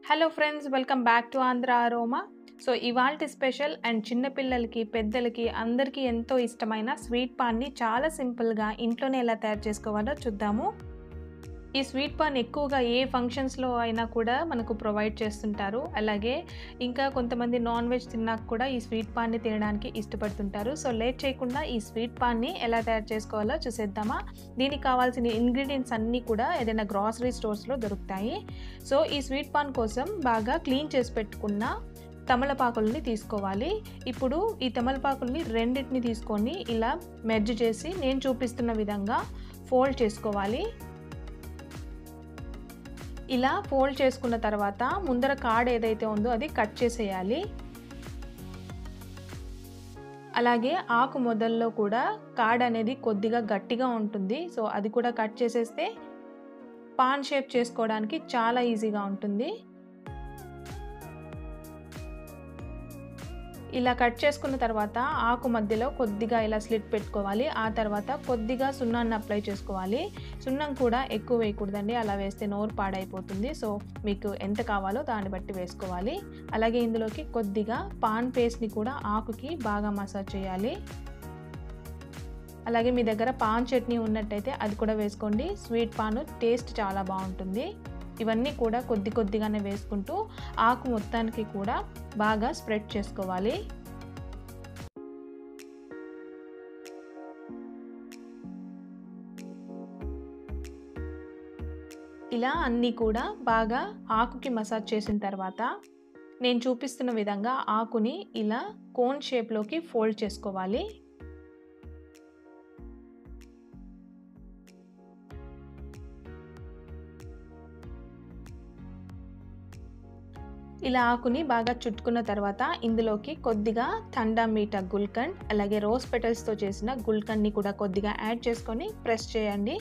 hello friends welcome back to Andhra aroma so ఇవాల్టి special and చిన్నపిల్లలకి పెద్దలకి అందరికీ ఎంతో ఇష్టమైన స్వీట్ పాన్ని చాలా సింపుల్గా ఇంట్లోనే ఎలా తయారు చేసుకోవాలో చూద్దాము ఈ స్వీట్ పాన్ ఎక్కువగా ఏ ఫంక్షన్స్లో అయినా కూడా మనకు ప్రొవైడ్ చేస్తుంటారు అలాగే ఇంకా కొంతమంది నాన్ వెజ్ తిన్నాక కూడా ఈ స్వీట్ పాన్ని తినడానికి ఇష్టపడుతుంటారు సో లేట్ చేయకుండా ఈ స్వీట్ పాన్ని ఎలా తయారు చేసుకోవాలో చూసేద్దామా దీనికి కావాల్సిన ఇంగ్రీడియంట్స్ అన్నీ కూడా ఏదైనా గ్రాసరీ స్టోర్స్లో దొరుకుతాయి సో ఈ స్వీట్ పాన్ కోసం బాగా క్లీన్ చేసి పెట్టుకున్న తమలపాకుల్ని తీసుకోవాలి ఇప్పుడు ఈ తమలపాకుల్ని రెండింటిని తీసుకొని ఇలా మెర్జ్ చేసి నేను చూపిస్తున్న విధంగా ఫోల్డ్ చేసుకోవాలి ఇలా ఫోల్డ్ చేసుకున్న తర్వాత ముందర కాడ్ ఏదైతే ఉందో అది కట్ చేసేయాలి అలాగే ఆకు మొదల్లో కూడా కాడ్ అనేది కొద్దిగా గట్టిగా ఉంటుంది సో అది కూడా కట్ చేసేస్తే పాన్ షేప్ చేసుకోవడానికి చాలా ఈజీగా ఉంటుంది ఇలా కట్ చేసుకున్న తర్వాత ఆకు మధ్యలో కొద్దిగా ఇలా స్లిట్ పెట్టుకోవాలి ఆ తర్వాత కొద్దిగా సున్నాన్ని అప్లై చేసుకోవాలి సున్నం కూడా ఎక్కువ వేయకూడదండి అలా వేస్తే నోరు పాడైపోతుంది సో మీకు ఎంత కావాలో దాన్ని బట్టి వేసుకోవాలి అలాగే ఇందులోకి కొద్దిగా పాన్ పేస్ట్ని కూడా ఆకుకి బాగా మసాజ్ చేయాలి అలాగే మీ దగ్గర పాన్ చట్నీ ఉన్నట్టయితే అది కూడా వేసుకోండి స్వీట్ పాన్ టేస్ట్ చాలా బాగుంటుంది ఇవన్నీ కూడా కొద్ది కొద్దిగానే వేసుకుంటూ ఆకు మొత్తానికి కూడా బాగా స్ప్రెడ్ చేసుకోవాలి ఇలా అన్నీ కూడా బాగా ఆకుకి మసాజ్ చేసిన తర్వాత నేను చూపిస్తున్న విధంగా ఆకుని ఇలా కోన్ షేప్లోకి ఫోల్డ్ చేసుకోవాలి ఇలా ఆకుని బాగా చుట్టుకున్న తర్వాత ఇందులోకి కొద్దిగా థండా మీట గుల్కండ్ అలాగే రోజ్ పెటల్స్తో చేసిన గుల్కండ్ని కూడా కొద్దిగా యాడ్ చేసుకొని ప్రెస్ చేయండి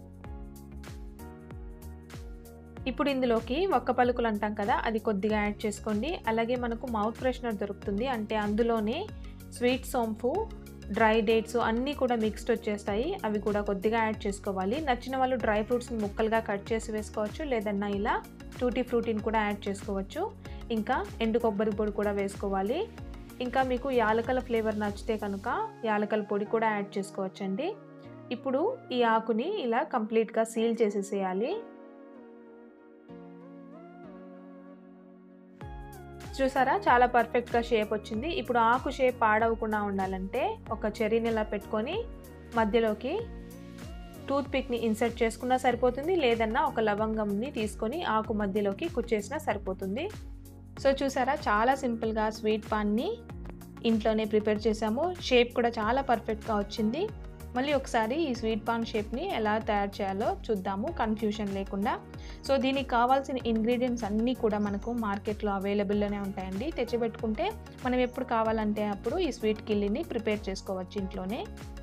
ఇప్పుడు ఇందులోకి ఒక్క పలుకులు అంటాం కదా అది కొద్దిగా యాడ్ చేసుకోండి అలాగే మనకు మౌత్ ఫ్రెషనర్ దొరుకుతుంది అంటే అందులోనే స్వీట్ సోంపు డ్రై డేట్స్ అన్నీ కూడా మిక్స్డ్ వచ్చేస్తాయి అవి కూడా కొద్దిగా యాడ్ చేసుకోవాలి నచ్చిన వాళ్ళు డ్రై ఫ్రూట్స్ ముక్కలుగా కట్ చేసి వేసుకోవచ్చు లేదన్నా ఇలా టూటీ ఫ్రూటీని కూడా యాడ్ చేసుకోవచ్చు ఇంకా ఎండు కొబ్బరి పొడి కూడా వేసుకోవాలి ఇంకా మీకు యాలకల ఫ్లేవర్ నచ్చితే కనుక యాలకల పొడి కూడా యాడ్ చేసుకోవచ్చండి ఇప్పుడు ఈ ఆకుని ఇలా కంప్లీట్గా సీల్ చేసేసేయాలి చూసారా చాలా పర్ఫెక్ట్గా షేప్ వచ్చింది ఇప్పుడు ఆకు షేప్ పాడవకుండా ఉండాలంటే ఒక చెర్రీని ఇలా పెట్టుకొని మధ్యలోకి టూత్ పిక్ని ఇన్సర్ట్ చేసుకున్నా సరిపోతుంది లేదన్నా ఒక లవంగంని తీసుకొని ఆకు మధ్యలోకి కుచ్చేసినా సరిపోతుంది సో చూసారా చాలా సింపుల్గా స్వీట్ పాన్ని ఇంట్లోనే ప్రిపేర్ చేసాము షేప్ కూడా చాలా పర్ఫెక్ట్గా వచ్చింది మళ్ళీ ఒకసారి ఈ స్వీట్ పాన్ షేప్ని ఎలా తయారు చేయాలో చూద్దాము కన్ఫ్యూషన్ లేకుండా సో దీనికి కావాల్సిన ఇంగ్రీడియంట్స్ అన్నీ కూడా మనకు మార్కెట్లో అవైలబుల్లోనే ఉంటాయండి తెచ్చిపెట్టుకుంటే మనం ఎప్పుడు కావాలంటే అప్పుడు ఈ స్వీట్ కిల్లీని ప్రిపేర్ చేసుకోవచ్చు ఇంట్లోనే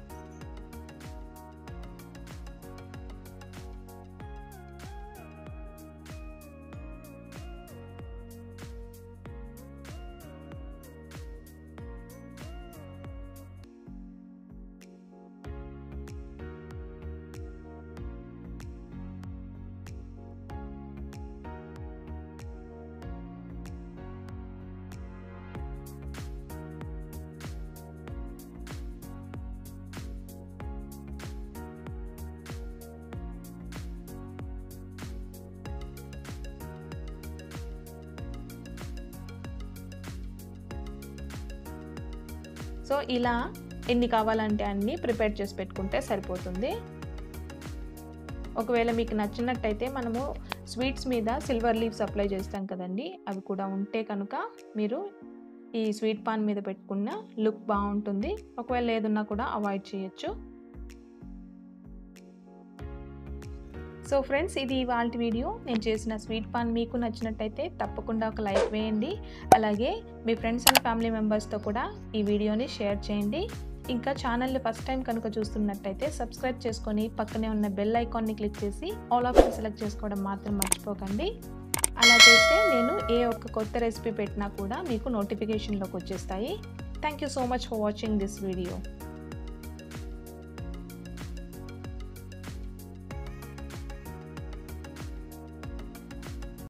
సో ఇలా ఎన్ని కావాలంటే అన్ని ప్రిపేర్ చేసి పెట్టుకుంటే సరిపోతుంది ఒకవేళ మీకు నచ్చినట్టయితే మనము స్వీట్స్ మీద సిల్వర్ లీవ్స్ అప్లై చేస్తాం కదండి అవి కూడా ఉంటే కనుక మీరు ఈ స్వీట్ పాన్ మీద పెట్టుకున్న లుక్ బాగుంటుంది ఒకవేళ లేదున్నా కూడా అవాయిడ్ చేయొచ్చు సో ఫ్రెండ్స్ ఇది ఇవాళ వీడియో నేను చేసిన స్వీట్ పాన్ మీకు నచ్చినట్టయితే తప్పకుండా ఒక లైక్ వేయండి అలాగే మీ ఫ్రెండ్స్ అండ్ ఫ్యామిలీ మెంబర్స్తో కూడా ఈ వీడియోని షేర్ చేయండి ఇంకా ఛానల్ని ఫస్ట్ టైం కనుక చూస్తున్నట్టయితే సబ్స్క్రైబ్ చేసుకొని పక్కనే ఉన్న బెల్ ఐకాన్ని క్లిక్ చేసి ఆల్ ఆఫ్ సెలెక్ట్ చేసుకోవడం మాత్రం మర్చిపోకండి అలా చేస్తే నేను ఏ ఒక్క కొత్త రెసిపీ పెట్టినా కూడా మీకు నోటిఫికేషన్లోకి వచ్చేస్తాయి thank you so much for watching this video